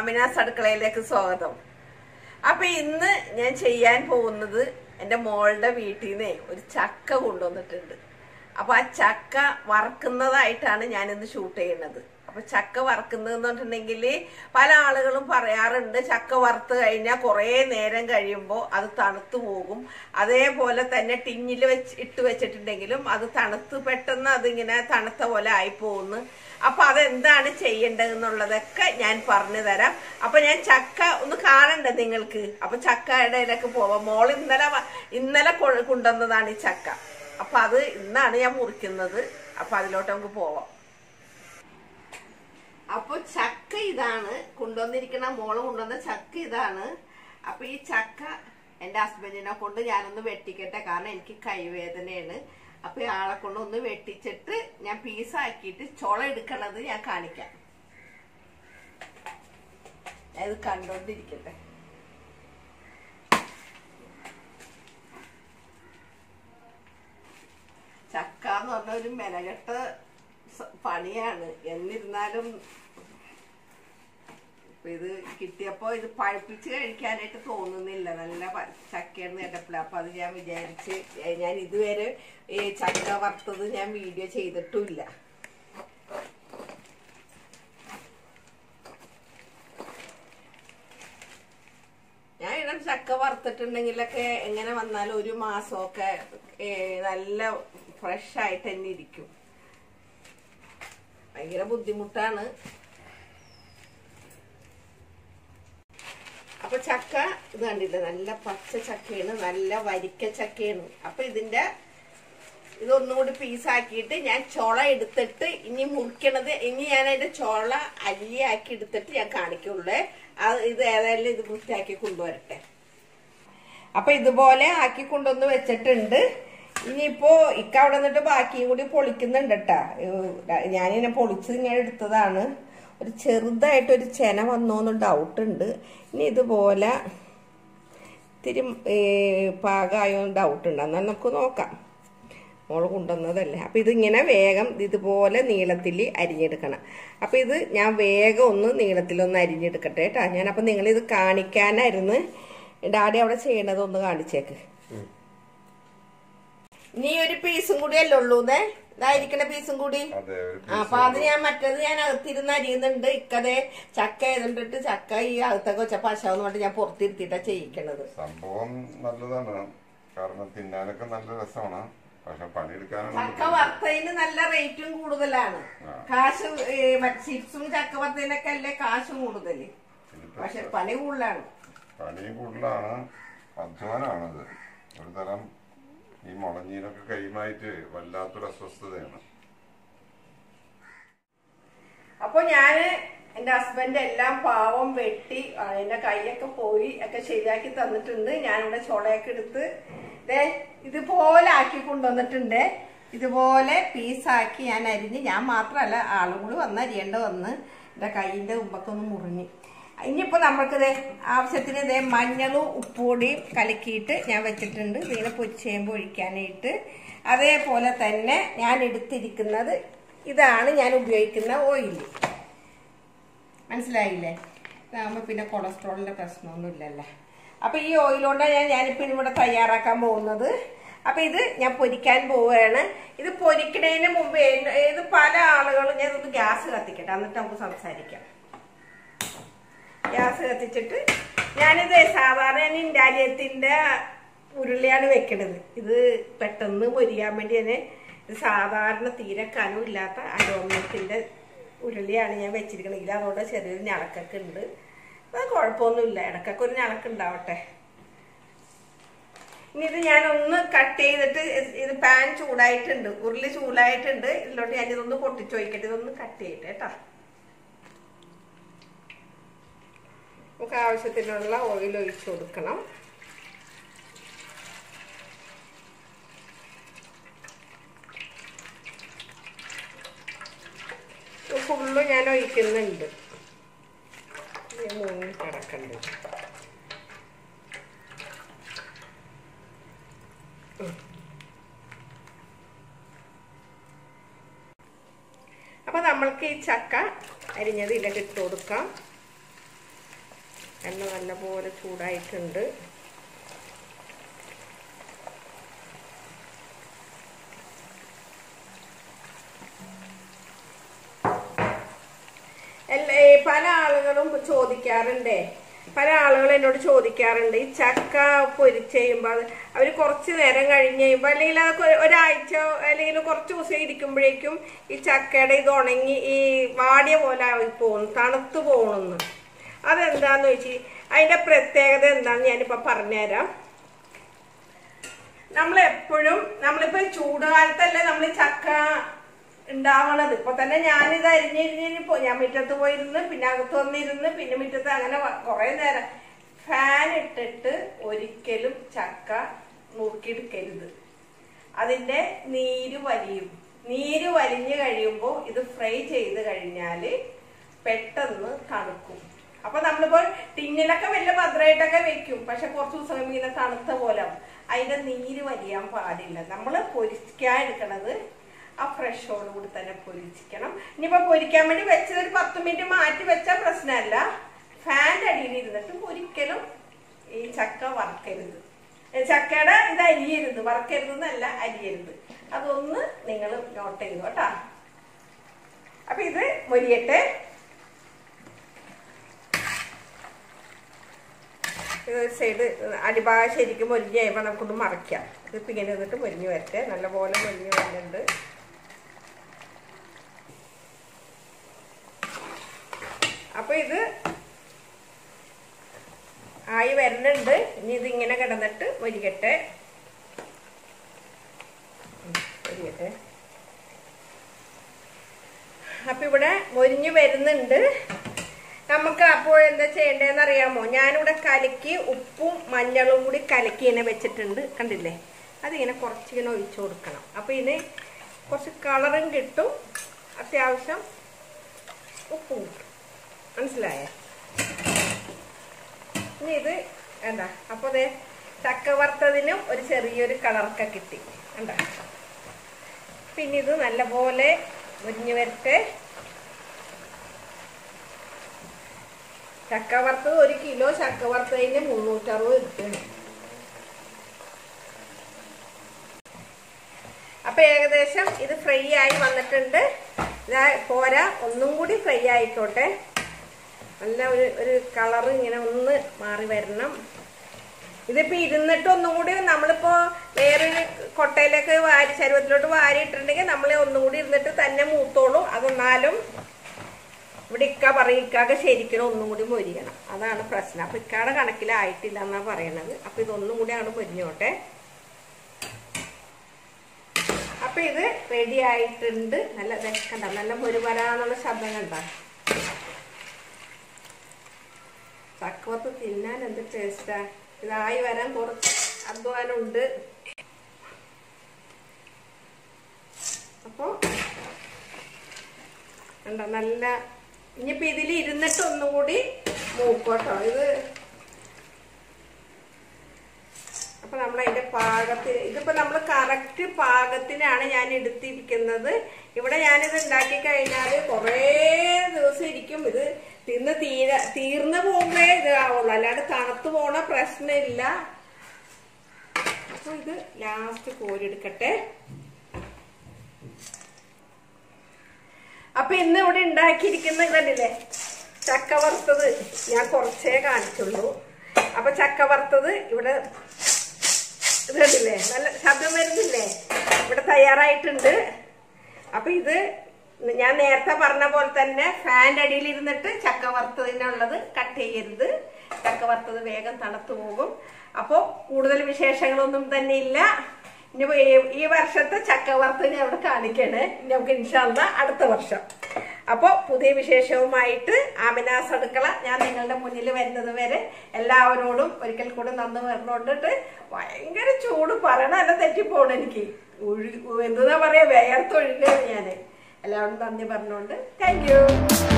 ആമിനാസ് അടുക്കളയിലേക്ക് സ്വാഗതം അപ്പൊ ഇന്ന് ഞാൻ ചെയ്യാൻ പോകുന്നത് എൻ്റെ മോളുടെ വീട്ടിൽ നിന്നേ ഒരു ചക്ക കൊണ്ടുവന്നിട്ടുണ്ട് അപ്പൊ ആ ചക്ക വറക്കുന്നതായിട്ടാണ് ഞാൻ ഇന്ന് ഷൂട്ട് ചെയ്യുന്നത് അപ്പൊ ചക്ക വറക്കുന്നതെന്ന് പറഞ്ഞിട്ടുണ്ടെങ്കിൽ പല ആളുകളും പറയാറുണ്ട് ചക്ക വറുത്ത് കഴിഞ്ഞാൽ കുറേ നേരം കഴിയുമ്പോൾ അത് തണുത്തു പോകും അതേപോലെ തന്നെ ടിന്നിൽ വെച്ച് ഇട്ട് വെച്ചിട്ടുണ്ടെങ്കിലും അത് തണുത്ത് പെട്ടെന്ന് അതിങ്ങനെ തണുത്ത പോലെ ആയി പോകുന്നു അപ്പൊ അതെന്താണ് ചെയ്യേണ്ടതെന്നുള്ളതൊക്കെ ഞാൻ പറഞ്ഞു തരാം അപ്പൊ ഞാൻ ചക്ക ഒന്ന് കാണണ്ടേ നിങ്ങൾക്ക് അപ്പൊ ചക്കയുടെ ഇടയ്ക്ക് പോവാം മോൾ ഇന്നലെ വ- ഇന്നലെ കൊ- കൊണ്ടുവന്നതാണ് ഈ ചക്ക അപ്പൊ അത് ഇന്നാണ് ഞാൻ മുറിക്കുന്നത് അപ്പൊ അതിലോട്ട് നമുക്ക് പോവാം അപ്പൊ ചക്ക ഇതാണ് കൊണ്ടുവന്നിരിക്കുന്ന മോള് കൊണ്ടുവന്ന ചക്ക ഇതാണ് അപ്പൊ ഈ ചക്ക എന്റെ ഹസ്ബൻഡിനെ കൊണ്ട് ഞാനൊന്ന് വെട്ടിക്കട്ടെ കാരണം എനിക്ക് കൈവേദനയാണ് അപ്പൊ ഈ ആളെ കൊണ്ട് ഒന്ന് വെട്ടിച്ചിട്ട് ഞാൻ പീസാക്കിയിട്ട് ചുള എടുക്കണത് ഞാൻ കാണിക്കാം ഞാൻ ഇത് കണ്ടോണ്ടിരിക്കട്ടെ ചക്ക എന്ന് പറഞ്ഞ ഒരു മെനകെട്ട സ- പണിയാണ് എന്നിരുന്നാലും ഇപ്പൊ ഇത് കിട്ടിയപ്പോ ഇത് പഴുപ്പിച്ച് കഴിക്കാനായിട്ട് തോന്നുന്നില്ല നല്ല പ- ചക്കയെന്ന് കേട്ടപ്പോൾ അപ്പൊ അത് ഞാൻ വിചാരിച്ച് ഏ, ഞാൻ ഇതുവരെ ഈ ചക്ക വറുത്തത് ഞാൻ വീഡിയോ ചെയ്തിട്ടുമില്ല ഞാൻ ഇവിടെ ചക്ക വറുത്തിട്ടുണ്ടെങ്കിലൊക്കെ എങ്ങനെ വന്നാലും ഒരു മാസമൊക്കെ ഏ, നല്ല ഫ്രഷ് ആയിട്ട് തന്നെ ഇരിക്കും ഭയങ്കര ബുദ്ധിമുട്ടാണ് അപ്പൊ ചക്ക ഇത് കണ്ടില്ല നല്ല പച്ച ചക്കയാണ് നല്ല വരിക്ക ചക്കയാണ് അപ്പൊ ഇതിന്റെ ഇതൊന്നുകൂടി പീസാക്കിയിട്ട് ഞാൻ ചുള എടുത്തിട്ട് ഇനി മുറിക്കണത് ഇനി ഞാൻ അതിന്റെ ചുള അല്ലിയാക്കി എടുത്തിട്ട് ഞാൻ കാണിക്കുള്ളൂ അത് ഇത് ഏതായാലും ഇത് വൃത്തിയാക്കി കൊണ്ടുവരട്ടെ അപ്പൊ ഇതുപോലെ ആക്കി കൊണ്ടുവന്ന് വെച്ചിട്ടുണ്ട് ഇനിയിപ്പോ ഇക്ക അവിടെ നിന്നിട്ട് ബാക്കിയും കൂടി പൊളിക്കുന്നുണ്ട് കേട്ടാ ഞാനിങ്ങനെ പൊളിച്ച് ഇങ്ങനെ എടുത്തതാണ് ഒരു ചെറുതായിട്ട് ഒരു ചെന വന്നോന്ന് ഡൗട്ട് ഉണ്ട് ഇനി ഇതുപോലെ ഇത്തിരി പാകമായോ ഡൗട്ട് ഉണ്ട് എന്നാൽ നമുക്ക് നോക്കാം മോള് കൊണ്ടുവന്നതല്ലേ അപ്പം ഇതിങ്ങനെ വേഗം ഇതുപോലെ നീളത്തിൽ അരിഞ്ഞെടുക്കണം അപ്പം ഇത് ഞാൻ വേഗം ഒന്ന് നീളത്തിലൊന്ന് അരിഞ്ഞെടുക്കട്ടെ കേട്ടോ ഞാനപ്പം നിങ്ങളിത് കാണിക്കാനായിരുന്നു ഡാഡി അവിടെ ചെയ്യണത് ഒന്ന് കാണിച്ചേക്ക് ഇനി ഒരു പീസും കൂടി അല്ലേ ഉള്ളൂന്നേ ഇതായിരിക്കണ പീസും കൂടി അതെ ഒരു ആ, അപ്പൊ അത് ഞാൻ മറ്റേത് ഞാൻ അകത്തിരുന്ന് അരിയുന്നുണ്ട് ഇക്കതെ ചക്ക ഏതുണ്ടിട്ട് ചക്ക ഈ അകത്തൊക്കെ വെച്ച പശവെന്ന് പറഞ്ഞിട്ട് ഞാൻ പുറത്തിരുത്തിയിട്ടാ ചെയ്യിക്കണത് സംഭവം നല്ലതാണ് കാരണം തിന്നാനൊക്കെ നല്ല രസമാണ് പക്ഷെ പണിയെടുക്കാനാണ് ചക്ക വറുത്തതിന് നല്ല റേറ്റും കൂടുതലാണ് ആ. കാശ് ഏ, മറ്റ് ചിപ്സും ചക്ക വറുത്തതിനൊക്കെ അല്ലേ കാശ് കൂടുതൽ ഇതിപ്പോ പക്ഷെ പണി കൂടുതലാണ് പണി കൂടുതലാണ് അധ്വാനാണത് ഒരു തരം ഈ മുളഞ്ഞീനൊക്കെ കൈമായിട്ട് വല്ലാത്തൊരു അസ്വസ്ഥതയാണ് അപ്പൊ ഞാന് എന്റെ ഹസ്ബൻഡ് എല്ലാം പാവം വെട്ടി ആ, എന്റെ കൈയൊക്കെ പോയി ഒക്കെ ശരിയാക്കി തന്നിട്ടുണ്ട് ഞാനിവിടെ ചുളയൊക്കെ എടുത്ത് ദേ ഇതുപോലെ ആക്കി കൊണ്ടുവന്നിട്ടുണ്ട് ഇതുപോലെ പീസാക്കി ഞാൻ അരിഞ്ഞ് ഞാൻ മാത്രമല്ല ആളും കൂടി വന്ന് അരിയേണ്ട വന്ന് എന്റെ കൈയിന്റെ മുമ്പൊക്കെ ഒന്ന് മുറിഞ്ഞ് ഇനിയിപ്പോ നമ്മൾക്ക് ദേ ആവശ്യത്തിന് ദേ മഞ്ഞളും ഉപ്പുപൊടിയും കലക്കിയിട്ട് ഞാൻ വെച്ചിട്ടുണ്ട് ഇതിനെ പൊരിച്ചേമ്പ് ഒഴിക്കാനായിട്ട് അതേപോലെ തന്നെ ഞാൻ എടുത്തിരിക്കുന്നത് ഇതാണ് ഞാൻ ഉപയോഗിക്കുന്ന ഓയിൽ മനസ്സിലായില്ലേ ഇതാകുമ്പോൾ പിന്നെ കൊളസ്ട്രോളിന്റെ പ്രശ്നമൊന്നും ഇല്ലല്ലേ അപ്പൊ ഈ ഓയിലോണ്ടാണ് ഞാൻ ഞാനിപ്പോൾ ഇവിടെ തയ്യാറാക്കാൻ പോകുന്നത് അപ്പൊ ഇത് ഞാൻ പൊരിക്കാൻ പോവുകയാണ് ഇത് പൊരിക്കണതിന് മുമ്പ് ഏ- ഇത് പല ആളുകളും ഞാൻ ഇതൊന്ന് ഗ്യാസ് കത്തിക്കട്ടെ എന്നിട്ട് നമുക്ക് സംസാരിക്കാം ഗ്യാസ് കത്തിച്ചിട്ട് ഞാനിത് സാധാരണ ഞാൻ ഇൻഡാലിയത്തിന്റെ ഉരുളിയാണ് വെക്കണത് ഇത് പെട്ടെന്ന് പൊരിയാൻ വേണ്ടി തന്നെ ഇത് സാധാരണ തീരെ കനമില്ലാത്ത അലോമിനിയത്തിന്റെ ഉരുളിയാണ് ഞാൻ വെച്ചിരിക്കുന്നത് ഇതിൽ അതുകൊണ്ട് ചെറിയൊരു ഞളക്കൊക്കെ ഉണ്ട് അത് കുഴപ്പമൊന്നുമില്ല ഇടക്കൊക്കെ ഒരു ഞളക്കുണ്ടാവട്ടെ ഇനി ഇത് ഞാൻ ഒന്ന് കട്ട് ചെയ്തിട്ട് ഇത് പാൻ ചൂടായിട്ടുണ്ട് ഉരുളി ചൂടായിട്ടുണ്ട് ഇതിലോട്ട് ഞാൻ ഇതൊന്ന് പൊട്ടിച്ചു വയ്ക്കട്ടെ ഇതൊന്ന് കട്ട് ചെയ്യട്ടെ കേട്ടോ നമുക്ക് ആവശ്യത്തിനുള്ള ഓയിൽ ഒഴിച്ചു കൊടുക്കണം ഫുള്ള് ഞാൻ ഒഴിക്കുന്നുണ്ട് ഇത് മൂന്ന് കിടക്കണ്ട് അപ്പൊ നമ്മൾക്ക് ഈ ചക്ക അരിഞ്ഞത് ഇതിലേക്ക് ഇട്ട് കൊടുക്കാം എണ്ണ നല്ലപോലെ ചൂടായിട്ടുണ്ട് എല്ലാ ഈ പല ആളുകളും ചോദിക്കാറുണ്ടേ പല ആളുകളും എന്നോട് ചോദിക്കാറുണ്ട് ഈ ചക്ക പൊരിച്ച് കഴിയുമ്പോൾ അത് അവർ കുറച്ച് നേരം കഴിഞ്ഞ് കഴിയുമ്പോൾ അല്ലെങ്കിൽ അതൊക്കെ ഒരു- ഒരാഴ്ച അല്ലെങ്കിൽ കുറച്ച് ദിവസം ഇരിക്കുമ്പോഴേക്കും ഈ ചക്കയുടെ ഇത് ഉണങ്ങി ഈ വാടിയ പോലെ ആയി പോകുന്നു തണുത്ത് പോകണമെന്ന് അതെന്താന്ന് വെച്ച് അതിന്റെ പ്രത്യേകത എന്താന്ന് ഞാനിപ്പോ പറഞ്ഞുതരാം നമ്മൾ എപ്പോഴും നമ്മളിപ്പോ ചൂടുകാലത്തല്ലേ നമ്മൾ ചക്ക ഉണ്ടാവണത് ഇപ്പൊ തന്നെ ഞാനിത് അരിഞ്ഞിരിഞ്ഞിന് പോ ഞാൻ മുറ്റത്ത് പോയിരുന്ന് പിന്നെ അകത്ത് വന്നിരുന്ന് പിന്നെ മുറ്റത്ത് അങ്ങനെ കുറെ നേരം ഫാൻ ഇട്ടിട്ട് ഒരിക്കലും ചക്ക നുറുക്കിയെടുക്കരുത് അതിന്റെ നീര് വലിയും നീര് വലിഞ്ഞു കഴിയുമ്പോൾ ഇത് ഫ്രൈ ചെയ്ത് കഴിഞ്ഞാല് പെട്ടെന്ന് തണുക്കും അപ്പൊ നമ്മളിപ്പോ ടിന്നിലൊക്കെ വലിയ ഭദ്രമായിട്ടൊക്കെ വെക്കും പക്ഷെ കുറച്ച് ദിവസം കഴിയുമ്പോൾ ഇങ്ങനെ തണുത്ത പോലെ ആവും. അതിന്റെ നീര് വലിയാൻ പാടില്ല നമ്മൾ പൊരിക്കാൻ എടുക്കണത് ആ ഫ്രഷോട് കൂടി തന്നെ പൊരിച്ചിക്കണം ഇനിയിപ്പോ പൊരിക്കാൻ വേണ്ടി വെച്ചത് ഒരു പത്ത് മിനിറ്റ് മാറ്റി വെച്ചാൽ പ്രശ്നമല്ല ഫാൻ്റെ അടിയിൽ ഇരുന്നിട്ട് ഒരിക്കലും ഈ ചക്ക വറക്കരുത് ഏ, ചക്കയുടെ ഇത് അരിയരുത് വറക്കരുത് എന്നല്ല അരിയരുത് അതൊന്ന് നിങ്ങൾ നോട്ട് ചെയ്തു കേട്ടാ അപ്പൊ ഇത് മൊരിയട്ടെ ഇത് ഒരു സൈഡ് അടിഭാഗം ശരിക്കും മൊരിഞ്ഞ് കഴിയുമ്പോൾ നമുക്കൊന്ന് മറയ്ക്കാം ഇതിപ്പോൾ ഇങ്ങനെ നിന്നിട്ട് മൊരിഞ്ഞ് വരട്ടെ നല്ലപോലെ മൊരിഞ്ഞ് വരുന്നുണ്ട് അപ്പൊ ഇത് ആയി വരുന്നുണ്ട് ഇനി ഇത് ഇങ്ങനെ കിടന്നിട്ട് മൊരിക്കട്ടെ ഉം, മൊരിയട്ടെ അപ്പൊ ഇവിടെ മൊരിഞ്ഞ് വരുന്നുണ്ട് നമുക്ക് അപ്പോൾ എന്താ ചെയ്യേണ്ടതെന്ന് അറിയാമോ ഞാനിവിടെ കലക്കി ഉപ്പും മഞ്ഞളും കൂടി കലക്കി ഇങ്ങനെ വെച്ചിട്ടുണ്ട് കണ്ടില്ലേ അതിങ്ങനെ കുറച്ചിങ്ങനെ ഒഴിച്ചു കൊടുക്കണം അപ്പൊ ഇതിന് കുറച്ച് കളറും കിട്ടും അത്യാവശ്യം ഉപ്പും കിട്ടും മനസ്സിലായേ ഇനി ഇത് എന്താ അപ്പൊ അതെ ചക്ക വറുത്തതിനും ഒരു ചെറിയൊരു കളറൊക്കെ കിട്ടി എന്താ പിന്നെ ഇത് നല്ലപോലെ മുരിഞ്ഞു വരട്ടെ ചക്ക വറുത്തത് ഒരു കിലോ ചക്ക വറുത്തതിന് മുന്നൂറ്ററുപത് രൂപയാണ് അപ്പൊ ഏകദേശം ഇത് ഫ്രൈ ആയി വന്നിട്ടുണ്ട് ഇതാ പോരാ ഒന്നും കൂടി ഫ്രൈ ആയിക്കോട്ടെ നല്ല ഒരു ഒരു കളർ ഇങ്ങനെ ഒന്ന് മാറി വരണം ഇതിപ്പോ ഇരുന്നിട്ട് ഒന്നും കൂടി നമ്മളിപ്പോ വേറൊരു കൊട്ടയിലേക്ക് വാരി ശരീരത്തിലോട്ട് വാരി ഇട്ടിട്ടുണ്ടെങ്കിൽ നമ്മളെ ഒന്നും കൂടി ഇരുന്നിട്ട് തന്നെ മൂത്തോളും അതെന്നാലും ഇവിടെ ഇക്ക പറയും ഇക്കാക്ക് ശരിക്കും ഒന്നും കൂടി മൊരിയണം അതാണ് പ്രശ്നം അപ്പൊ ഇക്കാടെ കണക്കിലായിട്ടില്ല എന്നാ പറയണത് അപ്പൊ ഇതൊന്നും കൂടി അങ്ങോട്ട് മൊരിഞ്ഞോട്ടെ അപ്പൊ ഇത് റെഡി ആയിട്ടുണ്ട് നല്ല ദേ കണ്ട നല്ല മുരുവരാന്നുള്ള ശബ്ദം കണ്ട ചക്കവത്ത് തിന്നാൻ എന്ത് ടേസ്റ്റാ ഇതായി വരാൻ കുറച്ച് അധ്വാനമുണ്ട് അപ്പൊ കണ്ട നല്ല ഇനിയിപ്പോ ഇതിൽ ഇരുന്നിട്ട് ഒന്നും കൂടി മൂക്കോട്ടോ ഇത് അപ്പൊ നമ്മൾ അതിന്റെ പാകത്തിന് ഇതിപ്പോ നമ്മൾ കറക്റ്റ് പാകത്തിനാണ് ഞാൻ എടുത്തിരിക്കുന്നത് ഇവിടെ ഞാനിത് ഉണ്ടാക്കി കഴിഞ്ഞാൽ കുറേ ദിവസം ഇരിക്കും ഇത് തിന്ന് തീര തീർന്നു പോകുമ്പേ ഇത് ആവുള്ളൂ അല്ലാണ്ട് തണുത്ത് പോണ പ്രശ്നമില്ല അപ്പൊ ഇത് ലാസ്റ്റ് കോരിയെടുക്കട്ടെ അപ്പൊ ഇന്ന് ഇവിടെ ഉണ്ടാക്കിയിരിക്കുന്ന കണ്ടില്ലേ ചക്ക വറുത്തത് ഞാൻ കുറച്ചേ കാണിച്ചുള്ളൂ അപ്പൊ ചക്ക വറുത്തത് ഇവിടെ ഇത് കണ്ടില്ലേ നല്ല ശബ്ദം വരുന്നില്ലേ ഇവിടെ തയ്യാറായിട്ടുണ്ട് അപ്പൊ ഇത് ഞാൻ നേരത്തെ പറഞ്ഞ പോലെ തന്നെ ഫാൻ്റെ അടിയിൽ ഇരുന്നിട്ട് ചക്ക വറുത്തതിനുള്ളത് കട്ട് ചെയ്യരുത് ചക്ക വറുത്തത് വേഗം തണുത്തു പോകും അപ്പോൾ കൂടുതൽ വിശേഷങ്ങളൊന്നും തന്നെ ഇല്ല ഇനി ഈ- ഈ വർഷത്തെ ചക്ക വറുത്ത് ഞാൻ അവിടെ കാണിക്കണേ ഇനി നമുക്ക് ഇൻഷാല്ല അടുത്ത വർഷം അപ്പോൾ പുതിയ വിശേഷവുമായിട്ട് ആമിനാസ് അടുക്കള ഞാൻ നിങ്ങളുടെ മുന്നിൽ വരുന്നത് വരെ എല്ലാവരോടും ഒരിക്കൽ കൂടെ നന്ദി പറഞ്ഞുകൊണ്ടിട്ട് ഭയങ്കര ചൂട് പറയണ അല്ല തെറ്റിപ്പോണം എനിക്ക് ഒഴു എന്താ പറയാ വേർത്തൊഴുകയാണ് ഞാൻ എല്ലാവരും നന്ദി പറഞ്ഞുകൊണ്ട് താങ്ക് യു